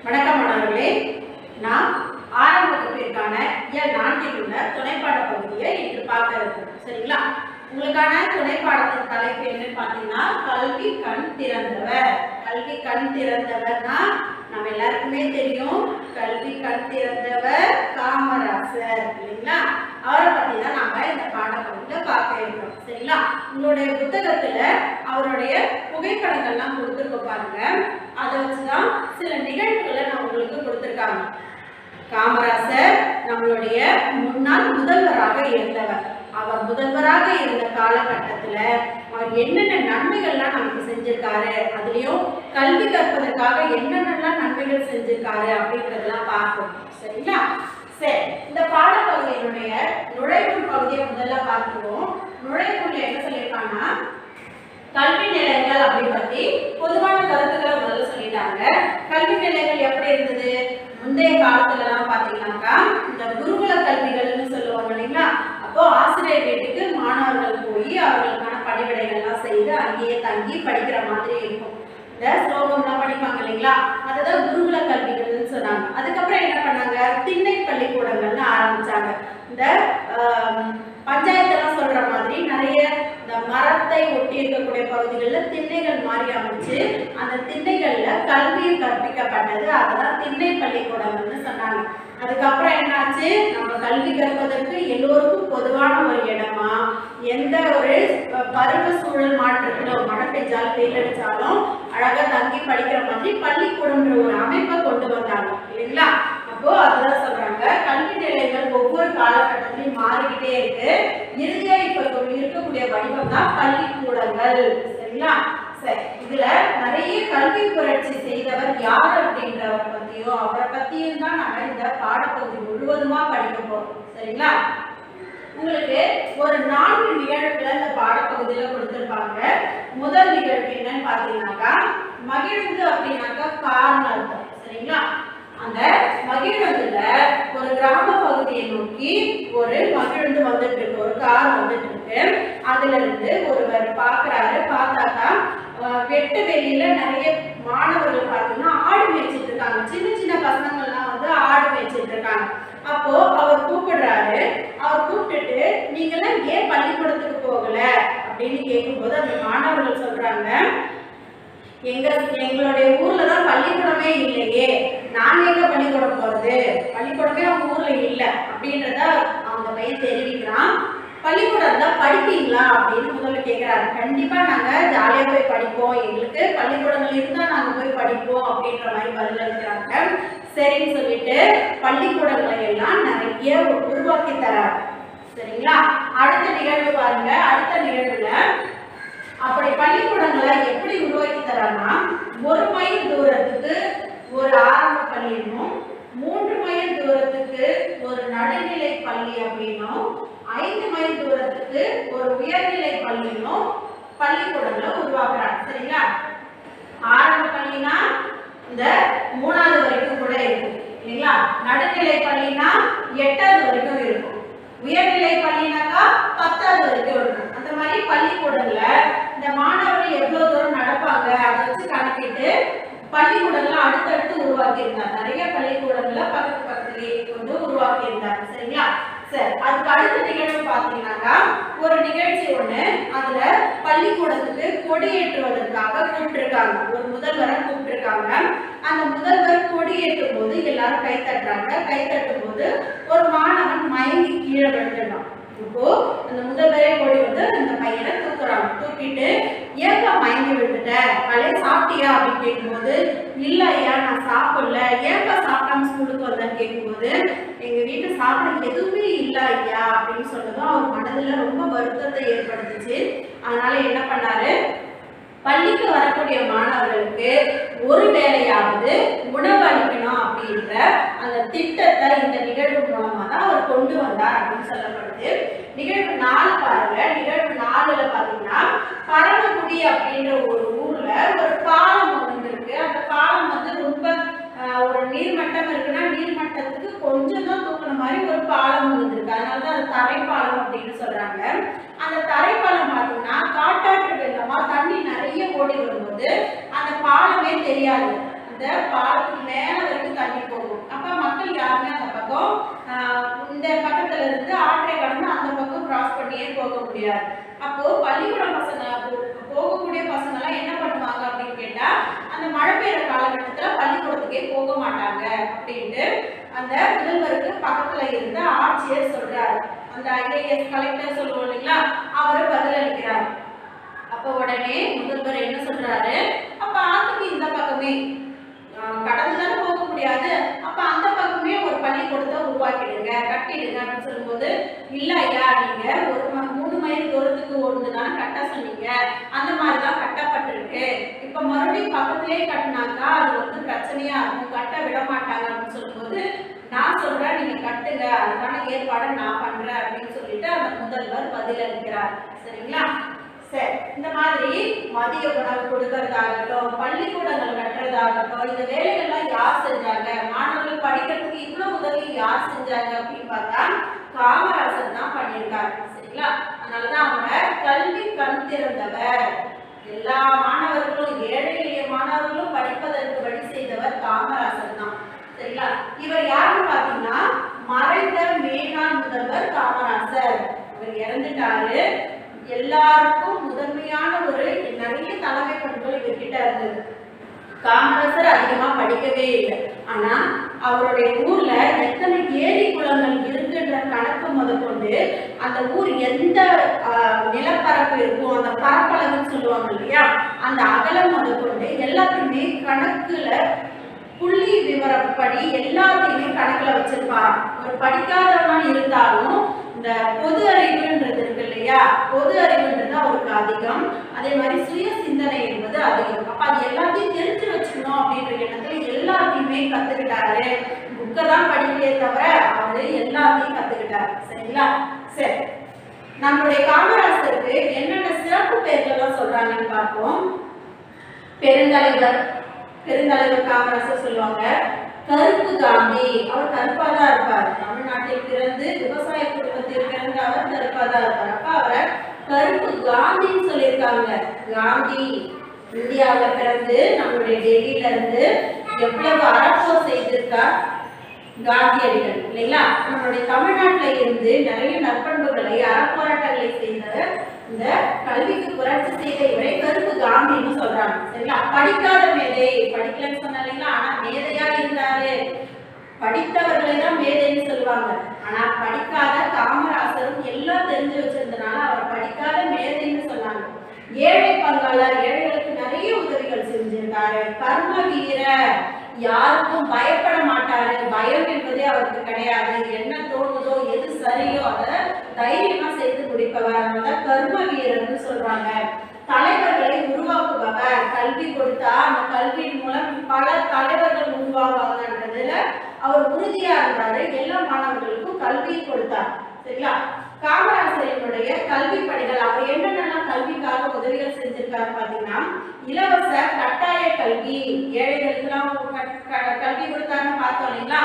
வணக்கம் மாணவர்களே நான் ஆறாம் வகுப்பிற்கான இயல் நான்கில் உள்ள துணைப்பாட பகுதியை இன்று பார்க்க இருக்கிறோம் சரிங்களா உங்களுக்கான துணைப்பாடத்தின் தலைப்பு என்னன்னு பார்த்தீங்கன்னா கல்வி கண் திறந்தவர் கல்வி கண் திறந்தவர்னா நம்ம எல்லாருக்குமே தெரியும் கல்வி கண் திறந்தவர் காமராசர் இல்லைங்களா அவரை பத்தி தான் நாம இந்த பாடப்பகுதியில பார்க்க இருக்கிறோம் சரிங்களா உங்களுடைய புத்தகத்துல அவருடைய புகைப்படங்கள்லாம் கொடுத்துருக்க பாருங்க அதை வச்சுதான் சில நிகழ்வுகளை நான் உங்களுக்கு கொடுத்துருக்காங்க காமராசர் நம்மளுடைய முன்னாள் முதல்வராக இருந்தவர் அவர் முதல்வராக இருந்த காலகட்டத்துல அவர் என்னென்ன நன்மைகள்லாம் நமக்கு செஞ்சிருக்காரு அதுலயும் கல்வி கற்பதற்காக என்னென்னலாம் நன்மைகள் செஞ்சிருக்காரு அப்படின்றதெல்லாம் பார்ப்போம் சரிங்களா சரி இந்த பாடப்பகுதியினுடைய நுழைவு பகுதியை முதல்ல பார்த்துருவோம் நுழைவுல என்ன சொல்லியிருக்காங்கன்னா கல்வி நிலையங்கள் அப்படி பத்தி பொதுவான கருத்துக்களை முதல்ல சொல்லிட்டாங்க கல்வி நிலையங்கள் எப்படி இருந்தது முந்தைய காலத்துல எல்லாம் பாத்தீங்கன்னாக்கா இந்த குருகுல கல்விகள்னு சொல்லுவாங்க இல்லைங்களா அப்போ ஆசிரியர் வீட்டுக்கு மாணவர்கள் போய் அவர்களுக்கான பணிவிடைகள்லாம் செய்து அங்கேயே தங்கி படிக்கிற மாதிரி இருக்கும் இந்த ஸ்லோகம்லாம் படிப்பாங்க இல்லைங்களா அதுதான் குருகுல கல்விகள்னு சொன்னாங்க அதுக்கப்புறம் என்ன பண்ணாங்க திண்ணை பள்ளிக்கூடங்கள்னு ஆரம்பிச்சாங்க இந்த ஆம், பஞ்சாயத்தெல்லாம் சொல்ற மாதிரி நிறைய இந்த மரத்தை ஒட்டி இருக்கக்கூடிய பகுதிகளில் திண்ணைகள் மாதிரி அமைச்சு அந்த திண்ணைகள்ல கல்வியும் கற்பிக்கப்பட்டது அதெல்லாம் திண்ணை பள்ளிக்கூடங்கள்னு சொன்னாங்க அதுக்கப்புறம் என்னாச்சு நம்ம கல்வி கற்பதற்கு எல்லோருக்கும் பொதுவான ஒரு இடமா எந்த ஒரு ப- பருவ சூழல் மாற்றத்திலும் மழை பெஞ்சாலும் வெயில் அடிச்சாலும் அழகா தங்கி படிக்கிற மாதிரி பள்ளிக்கூடம்ன்ற ஒரு அமைப்பை கொண்டு வந்தாங்க இல்லைங்களா அப்போ அதுதான் சொல்றாங்க கல்வி நிலையங்கள் ஒவ்வொரு காலகட்டத்திலையும் மாறிக்கிட்டே இருக்கு இறுதியா இப்ப இருக்கக்கூடிய வடிவம் தான் பள்ளிக்கூடங்கள் சரிங்களா சரி இதுல நிறைய கல்வி புரட்சி செய்தவர் யார் அப்படின்றவரை பத்தியும் அவரை பத்தியும் தான் நாங்க இந்த பாடப்பகுதி முழுவதுமா படிக்க போறோம் சரிங்களா உங்களுக்கு ஒரு நான்கு நிகழ்வுகளை இந்த பாடப்பகுதியில கொடுத்திருப்பாங்க முதல் நிகழ்வு என்னன்னு பாத்தீங்கன்னாக்கா மகிழ்ந்து அப்படின்னாக்கா காரணம் அர்த்தம் சரிங்களா அந்த மகிழ்வதுல ஒரு கிராம பகுதியை நோக்கி ஒரு மகிழ்ந்து வந்துட்டு இருக்கு ஒரு கார் வந்துட்டு இருக்கு அதுல இருந்து ஒருவர் பாக்குறாரு பார்த்தாக்கா அஹ், வெட்டு வெளியில நிறைய மாணவர்கள் பார்த்தீங்கன்னா ஆடு மேய்ச்சிட்டு இருக்காங்க சின்ன சின்ன பசங்கள்லாம் வந்து ஆடு மேய்ச்சிட்டு இருக்காங்க அப்போ அவர் கூப்பிடுறாரு அவர் கூப்பிட்டுட்டு நீங்களாம் ஏன் பள்ளிக்கூடத்துக்கு போகல அப்படின்னு கேட்கும்போது அந்த மாணவர்கள் சொல்றாங்க எங்க எங்களுடைய ஊர்ல தான் பள்ளிக்கூடமே இல்லையே நாங்க எங்க பள்ளிக்கூடம் போறது பள்ளிக்கூடமே அவங்க ஊர்ல இல்ல அப்படின்றத அந்த பையன் தெரிவிக்கிறான் பள்ளிக்கூடம் தான் படிப்பீங்களா அப்படின்னு முதல்ல கேக்குறாரு கண்டிப்பா நாங்க ஜாலியா போய் படிப்போம் எங்களுக்கு பள்ளிக்கூடங்கள் இருந்தா நாங்க போய் படிப்போம் அப்படின்ற மாதிரி பதில் அளிக்கிறாங்க சரின்னு சொல்லிட்டு பள்ளிக்கூடங்களை எல்லாம் நிறைய உருவாக்கி தராரு சரிங்களா அடுத்த நிகழ்வு பாருங்க அடுத்த நிகழ்வுல அப்படி பள்ளிக்கூடங்களை எப்படி உருவாக்கி தராங்கன்னா ஒரு மைல் தூரத்துக்கு ஒரு ஆரம்ப பள்ளியும் மூன்று மைல் தூரத்துக்கு ஒரு நடுநிலை பள்ளி அப்படின்னும் ஐந்து மைல் தூரத்துக்கு ஒரு உயர்நிலை பள்ளியும் பள்ளிக்கூடங்களை உருவாக்குறாங்க சரிங்களா ஆரம்ப பள்ளினா இந்த மூணாவது வரைக்கும் கூட இருக்கும் இல்லைங்களா நடுநிலை பள்ளினா எட்டாவது வரைக்கும் இருக்கும் உயர்நிலை பள்ளினாக்கா பத்தாவது வரைக்கும் இருக்கும் அந்த மாதிரி பள்ளிக்கூடங்கள்ல இந்த மாணவர்கள் எவ்வளவு தூரம் நடப்பாங்க அதை வச்சு கணக்கிட்டு பள்ளிக்கூடங்களை அடுத்தடுத்து உருவாக்கி இருந்தார் நிறைய பள்ளிக்கூடங்களை பக்கத்து பக்கத்துலயே வந்து உருவாக்கி இருந்தாங்க சரிங்களா சரி அதுக்கு அடுத்த நிகழ்வு பார்த்தீங்கன்னாக்கா ஒரு நிகழ்ச்சி ஒண்ணு அதுல பள்ளிக்கூடத்துக்கு கொடியேற்றுவதற்காக கூப்பிட்டிருக்காங்க ஒரு முதல்வரை கூப்பிட்டிருக்காங்க அந்த முதல்வர் கொடியேற்றும் போது எல்லாரும் கை தட்டுறாங்க கை தட்டும் போது ஒரு மாணவன் மயங்கி கீழே விழுந்துட்டான் இப்போ அந்த முதல்வரே கொடி வந்து அந்த பையனை தூக்குறாங்க தூக்கிட்டு ஏன்பா மயங்கி விழுந்துட்ட காலையில சாப்பிட்டியா அப்படின்னு கேட்கும்போது இல்ல ஐயா நான் சாப்பிடல ஏன்பா சாப்பிடாம ஸ்கூலுக்கு வந்தேன்னு கேட்கும்போது எங்க வீட்டுல சாப்பிட எதுவுமே இல்ல ஐயா அப்படின்னு சொன்னதும் அவர் மனதுல ரொம்ப வருத்தத்தை ஏற்படுத்துச்சு அதனால என்ன பண்ணாரு பள்ளிக்கு வரக்கூடிய மாணவர்களுக்கு ஒரு வேளையாவது உணவு அளிக்கணும் அப்படின்ற அந்த திட்டத்தை இந்த நிகழ்வு மூலமா தான் அவர் கொண்டு வந்தார் அப்படின்னு சொல்லப்படுது நிகழ்வு நாலு பாருங்க நிகழ்வு நாலுல பாத்தீங்கன்னா பரமக்குடி அப்படின்ற ஒரு ஊர்ல ஒரு பாலம் ஒன்று இருக்கு அந்த பாலம் வந்து ரொம்ப ஆஹ், ஒரு நீர்மட்டம் இருக்குன்னா நீர்மட்டத்துக்கு கொஞ்சம் தான் தூக்குன மாதிரி ஒரு பாலம் இருந்திருக்கு அதனால தான் அது தரைப்பாலம் அப்படின்னு சொல்றாங்க அந்த தரைப்பாலம் பார்த்தீங்கன்னா காட்டாற்று வெள்ளமா தண்ணி நிறைய ஓடி வரும்போது அந்த பாலமே தெரியாது அந்த பாலத்துக்கு மேல வரைக்கும் பண்ணியே போக முடியாது அப்போ பள்ளிக்கூடம் பசங்க போ- போகக்கூடிய பசங்க எல்லாம் என்ன பண்ணுவாங்க அப்படின்னு கேட்டா அந்த மழை பெய்யுற காலகட்டத்துல பள்ளிக்கூடத்துக்கே போக மாட்டாங்க அப்படின்ட்டு அந்த முதல்வருக்கு பக்கத்துல இருந்த ஆட்சியர் சொல்றாரு அந்த ஐஏஎஸ் கலெக்டர் சொல்லுவோம் இல்லைங்களா அவர் பதிலளிக்கிறார் அப்ப உடனே முதல்வர் என்ன சொல்றாரு அப்ப ஆத்துக்கு இந்த பக்கமே ஆஹ், கடந்து தானே போக முடியாது அப்ப அந்த பக்கமே ஒரு பள்ளிக்கூடத்தை உருவாக்கிடுங்க கட்டிடுங்க அப்படின்னு சொல்லும்போது இல்ல ஐயா நீங்க ஒரு ம- மூணு மைல் தூரத்துக்கு ஒன்று தானே கட்ட சொன்னீங்க அந்த மாதிரி தான் கட்டப்பட்டிருக்கு இப்ப மறுபடியும் பக்கத்திலே கட்டினாக்கா அது வந்து பிரச்சனையா இருக்கும் கட்ட விட மாட்டாங்க அப்படின்னு சொல்லும்போது நான் சொல்றேன் நீங்க கட்டுங்க அதுக்கான ஏற்பாடை நான் பண்றேன் அப்படின்னு சொல்லிட்டு அந்த முதல்வர் பதிலளிக்கிறார் சரிங்களா சரி இந்த மாதிரி மதிய உணவு கொடுக்கறதாகட்டும் பள்ளிக்கூடங்கள் கட்டுறதாகட்டும் இந்த வேலைகள்லாம் யார் செஞ்சாங்க மாணவர்கள் படிக்கிறதுக்கு இவ்வளவு உதவி யார் செஞ்சாங்க அப்படின்னு பார்த்தா காமராசர் தான் பண்ணியிருக்காரு சரிங்களா அதனாலதான் அவங்க கல்வி கண் திறந்தவர் எல்லா மாணவர்களும் ஏழை எளிய மாணவர்களும் படிப்பதற்கு வழி செய்தவர் காமராசர் தான் சரிங்களா இவர் யாருன்னு பாத்தீங்கன்னா மறைந்த மேனாள் முதல்வர் காமராசர் இவர் இறந்துட்டாரு எல்லாருக்கும் முதன்மையான ஒரு நிறைய தலைமை பண்புகள் இவர்கிட்ட இருந்தது காமராசர் அதிகமா படிக்கவே இல்லை ஆனா அவருடைய ஊர்ல எத்தனை ஏரி குளங்கள் இருக்குன்ற கணக்கு முதற்கொண்டு அந்த ஊர் எந்த ஆஹ், நிலப்பரப்பு இருக்கும் அந்த பரப்பளவுன்னு சொல்லுவாங்க இல்லையா அந்த அகலம் முதற்கொண்டு எல்லாத்தையுமே கணக்குல புள்ளி விவரப்படி எல்லாத்தையுமே கணக்குல வச்சிருப்பாராம் ஒரு படிக்காதவனா இருந்தாலும் இந்த பொது அறிவுன்றது இருக்கு இல்லையா பொது அறிவுன்றது அவருக்கு அதிகம் அதே மாதிரி சுய சிந்தனை என்பது அதிகம் அப்ப அது எல்லாத்தையும் தெரிஞ்சு வச்சுக்கணும் அப்படின்ற எண்ணத்துல எல்லாத்தையுமே கத்துக்கிட்டாரு புக்கை தான் படிக்கலையே தவிர அவரு எல்லாத்தையும் கத்துக்கிட்டாரு சரிங்களா சரி நம்மளுடைய காமராசருக்கு என்னென்ன சிறப்பு பெயர்கள்லாம் சொல்றாங்கன்னு பார்ப்போம் பெருந்தலைவர் பெருந்தலைவர் காமராசர் சொல்லுவாங்க கருப்பு காந்தி அவர் கருப்பா தான் இருப்பார் தமிழ்நாட்டில் பிறந்து விவசாய குடும்பத்தில் பிறந்த அவர் கருப்பா தான் இருப்பார் அப்ப அவரை கருப்பு காந்தின்னு சொல்லியிருக்காங்க காந்தி இந்தியாவுல பிறந்து நம்மளுடைய டெல்லியில இருந்து எவ்வளவு அறப்போர் செய்திருக்கார் காந்தியடிகள் இல்லைங்களா நம்மளுடைய தமிழ்நாட்டுல இருந்து நிறைய நற்பண்புகளை அறப்போராட்டங்களை செய்த இந்த கல்விக்கு புரட்சி செய்த இவரை கருப்பு காந்தின்னு சொல்றாங்க சரிங்களா படிக்காத மேதை படிக்கலன்னு சொன்ன இல்லைங்களா ஆனா மேதையா இருந்தாரு படித்தவர்களை தான் மேதைன்னு சொல்லுவாங்க ஆனா படிக்காத காமராசரும் எல்லாம் தெரிஞ்சு வச்சிருந்தனால அவர் படிக்காத மேதைன்னு சொன்னாங்க ஏழை பங்காளர் ஏழைகளுக்கு நிறைய உதவிகள் செஞ்சிருக்காரு கர்ம வீரர் யாருக்கும் பயப்பட மாட்டாரு பயம் என்பதே அவருக்கு கிடையாது என்ன தோணுதோ எது சரியோ அதை தைரியமா செய்து முடிப்பவர் அதனால கர்ம வீரர்னு சொல்றாங்க தலைவர்களை உருவாக்குபவர் கல்வி கொடுத்தா அந்த கல்வியின் மூலம் பல தலைவர்கள் உருவாவாங்கன்றதுல அவர் உறுதியா இருந்தாரு எல்லா மாணவர்களுக்கும் கல்வி கொடுத்தார் சரிங்களா காமராசரினுடைய கல்வி பணிகள் அவர் என்னென்னலாம் கல்விக்காக உதவிகள் செஞ்சிருக்காரு பாத்தீங்கன்னா இலவச கட்டாய கல்வி ஏழைகளுக்கெல்லாம் க- க- கல்வி கொடுத்தாருன்னு பார்த்தோம் இல்லைங்களா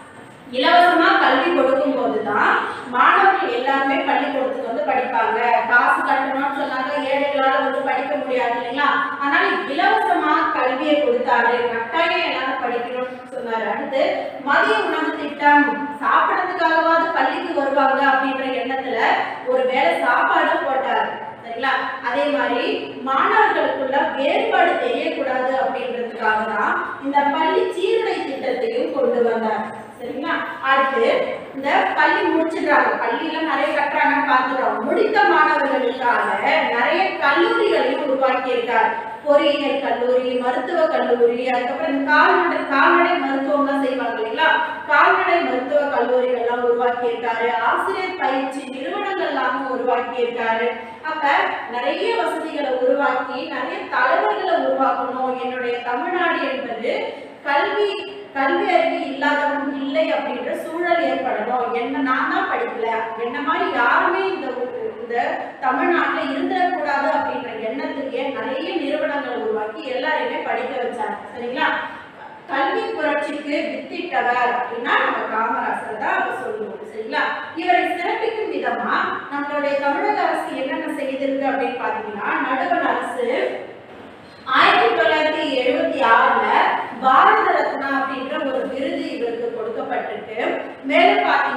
இலவசமா கல்வி கொடுக்கும் போதுதான் மாணவர்கள் எல்லாருமே பள்ளிக்கூடத்துக்கு வந்து படிப்பாங்க காசு கட்டணும்னு சொன்னாங்க ஏழைகளால வந்து படிக்க முடியாது இல்லைங்களா அதனால இலவசமா கல்வியை கொடுத்தாரு கட்டாயம் எல்லாரும் படிக்கணும்னு சொன்னாரு அடுத்து மதிய உணவு திட்டம் சாப்பிடறதுக்காகவாவது பள்ளிக்கு வருவாங்க அப்படின்ற எண்ணத்துல ஒரு வேளை சாப்பாடு போட்டாரு சரிங்களா அதே மாதிரி மாணவர்களுக்குள்ள வேறுபாடு தெரியக்கூடாது அப்படின்றதுக்காக தான் இந்த பள்ளி சீருடை திட்டத்தையும் கொண்டு வந்தார் சரிங்களா அடுத்து இந்த பள்ளி முடிச்சிடுறாங்க பள்ளியில நிறைய கட்டுறாங்கன்னு பார்த்துட்டோம் முடித்த மாணவர்களுக்காக நிறைய கல்லூரிகளையும் உருவாக்கி இருக்கார் பொறியியல் கல்லூரி மருத்துவ கல்லூரி அதுக்கப்புறம் இந்த கால்நடை கால்நடை மருத்துவம்லாம் செய்வாங்க இல்லைங்களா கால்நடை மருத்துவ கல்லூரிகள்லாம் உருவாக்கி இருக்காரு ஆசிரியர் பயிற்சி நிறுவனங்கள்லாம் உருவாக்கி இருக்காரு அப்ப நிறைய வசதிகளை உருவாக்கி நிறைய தலைவர்களை உருவாக்கணும் என்னுடைய தமிழ்நாடு என்பது கல்வி கல்வி அறிவு இல்லாதவன் இல்லை அப்படின்ற சூழல் ஏற்படணும் என்ன நான் தான் படிக்கல என்ன மாதிரி யாருமே இந்த ஊ- இந்த தமிழ்நாட்டுல இருந்துடக்கூடாது அப்படின்ற எண்ணத்துக்கே நிறைய நிறுவனங்களை உருவாக்கி எல்லாரையுமே படிக்க வச்சாங்க சரிங்களா கல்வி புரட்சிக்கு வித்திட்டவர் அப்படின்னா நம்ம காமராசர் தான் அதை சொல்லுவோம் சரிங்களா இவரை சிறப்பிக்கும் விதமா நம்மளுடைய தமிழக அரசு என்னென்ன செய்திருக்கு அப்படின்னு பாத்தீங்கன்னா நடுவண் அரசு ஆயிரத்தி தொள்ளாயிரத்தி எழுபத்தி ஆறுல பாரத ரத்னா அப்படின்ற ஒரு விருது இவருக்கு கொடுக்கப்பட்டிருக்கு மேலும் பாத்தீங்கன்னா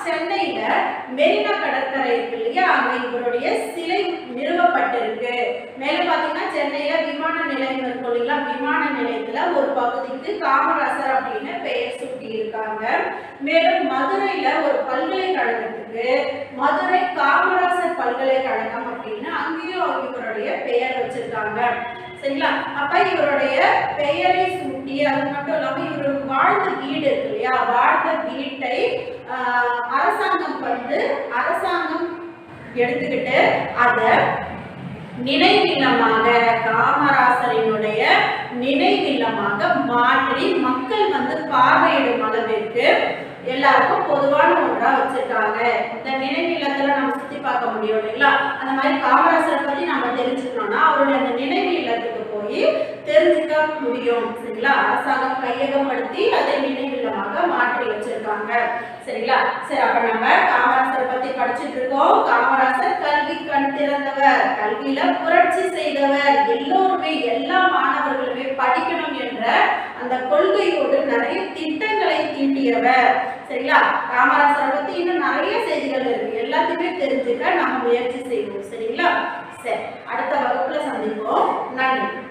சென்னையில மெரினா கடற்கரை இருக்கு இல்லையா அங்க இவருடைய சிலை நிறுவப்பட்டிருக்கு மேலும் பாத்தீங்கன்னா சென்னையில விமான நிலையம் இருக்கும் இல்லைங்களா விமான நிலையத்துல ஒரு பகுதிக்கு காமராசர் அப்படின்னு பெயர் சூட்டி இருக்காங்க மேலும் மதுரையில ஒரு பல்கலைக்கழகத்துக்கு மதுரை காமராசர் பல்கலைக்கழகம் அப்படின்னு அங்கேயும் இவருடைய பெயர் வச்சிருக்காங்க சரிங்களா அப்ப இவருடைய பெயரை சூட்டி அது மட்டும் இல்லாம இவர் வாழ்ந்த வீடு இருக்கு இல்லையா வாழ்ந்த வீட்டை ஆஹ், அரசாங்கம் வந்து அரசாங்கம் எடுத்துக்கிட்டு அதை நினைவில்லமாக காமராசரினுடைய நினைவில்லமாக மாற்றி மக்கள் வந்து பார்வையிடும் அளவிற்கு எல்லாருக்கும் பொதுவான ஒன்றா வச்சிருக்காங்க இந்த நினைவில்லத்துல நம்ம சுத்தி பார்க்க முடியும் இல்லைங்களா அந்த மாதிரி காமராசரை பத்தி நம்ம தெரிஞ்சுக்கணும்னா அவருடைய அந்த நினைவு இல்லத்துக்கு போய் தெரிஞ்சுக்க முடியும் சரிங்களா அரசாங்கம் கையகப்படுத்தி அதை நினைவில்லமாக மாற்றி வச்சிருக்காங்க சரிங்களா சரி அப்ப நம்ம காமராசரை பத்தி படிச்சுட்டு இருக்கோம் காமராசர் கல்வி கண் திறந்தவர் கல்வியில புரட்சி செய்தவர் எல்லோருமே எல்லா மாணவர்களுமே படிக்கணும் என்ற அந்த கொள்கையோடு நிறைய திட்டங்களை தீட்டியவர் சரிங்களா காமராசரை பத்தி இன்னும் நிறைய செய்திகள் இருக்கு எல்லாத்தையுமே தெரிஞ்சுக்க நம்ம முயற்சி செய்வோம் சரிங்களா சரி அடுத்த வகுப்புல சந்திப்போம் நன்றி